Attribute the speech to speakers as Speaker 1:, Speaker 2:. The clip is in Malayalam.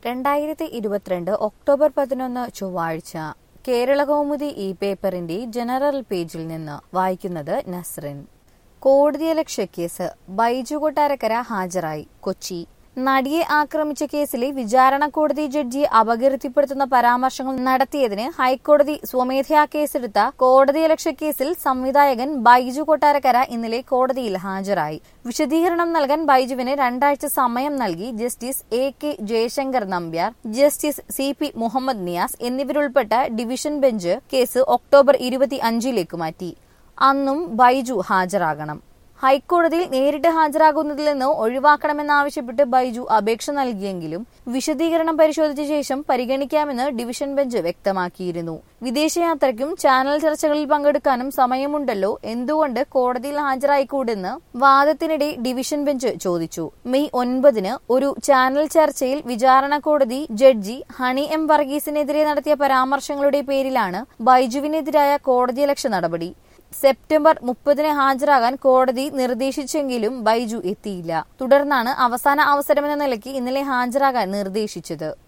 Speaker 1: രണ്ടായിരത്തി ഇരുപത്തിരണ്ട് ഒക്ടോബർ പതിനൊന്ന് ചൊവ്വാഴ്ച കേരളകൗമുദി ഈ പേപ്പറിന്റെ ജനറൽ പേജിൽ നിന്ന് വായിക്കുന്നത് നസ്റിൻ കോടതിയലക്ഷ്യ കേസ് ബൈജു കൊട്ടാരക്കര ഹാജരായി കൊച്ചി നടിയെ ആക്രമിച്ച കേസിലെ വിചാരണ കോടതി ജഡ്ജിയെ അപകീർത്തിപ്പെടുത്തുന്ന പരാമർശങ്ങൾ നടത്തിയതിന് ഹൈക്കോടതി സ്വമേധയാ കേസെടുത്ത കോടതിയലക്ഷ്യ കേസിൽ സംവിധായകൻ ബൈജു കൊട്ടാരക്കര ഇന്നലെ കോടതിയിൽ ഹാജരായി വിശദീകരണം നൽകാൻ ബൈജുവിന് രണ്ടാഴ്ച സമയം നൽകി justice A K Jayasankar Nambiar justice C P Muhammad Niyas എന്നിവരുൾപ്പെട്ട ഡിവിഷൻ ബെഞ്ച് കേസ് ഒക്ടോബർ ഇരുപത്തി അഞ്ചിലേക്ക് മാറ്റി അന്നും ബൈജു ഹാജരാകണം ഹൈക്കോടതിയിൽ നേരിട്ട് ഹാജരാകുന്നതിൽ നിന്ന് ഒഴിവാക്കണമെന്നാവശ്യപ്പെട്ട് ബൈജു അപേക്ഷ നൽകിയെങ്കിലും വിശദീകരണം പരിശോധിച്ച ശേഷം പരിഗണിക്കാമെന്ന് ഡിവിഷൻ ബെഞ്ച് വ്യക്തമാക്കിയിരുന്നു വിദേശയാത്രയ്ക്കും ചാനൽ ചർച്ചകളിൽ പങ്കെടുക്കാനും സമയമുണ്ടല്ലോ എന്തുകൊണ്ട് കോടതിയിൽ ഹാജരായിക്കൂടെന്ന് വാദത്തിനിടെ ഡിവിഷൻ ബെഞ്ച് ചോദിച്ചു മെയ് ഒൻപതിന് ഒരു ചാനൽ ചർച്ചയിൽ വിചാരണ കോടതി ജഡ്ജി ഹണി എം വർഗീസിനെതിരെ നടത്തിയ പരാമർശങ്ങളുടെ പേരിലാണ് ബൈജുവിനെതിരായ കോടതിയലക്ഷ്യ നടപടി സെപ്റ്റംബർ മുപ്പതിന് ഹാജരാകാൻ കോടതി നിർദ്ദേശിച്ചെങ്കിലും ബൈജു എത്തിയില്ല തുടർന്നാണ് അവസാന അവസരമെന്ന നിലയ്ക്ക് ഇന്നലെ ഹാജരാകാൻ നിർദ്ദേശിച്ചത്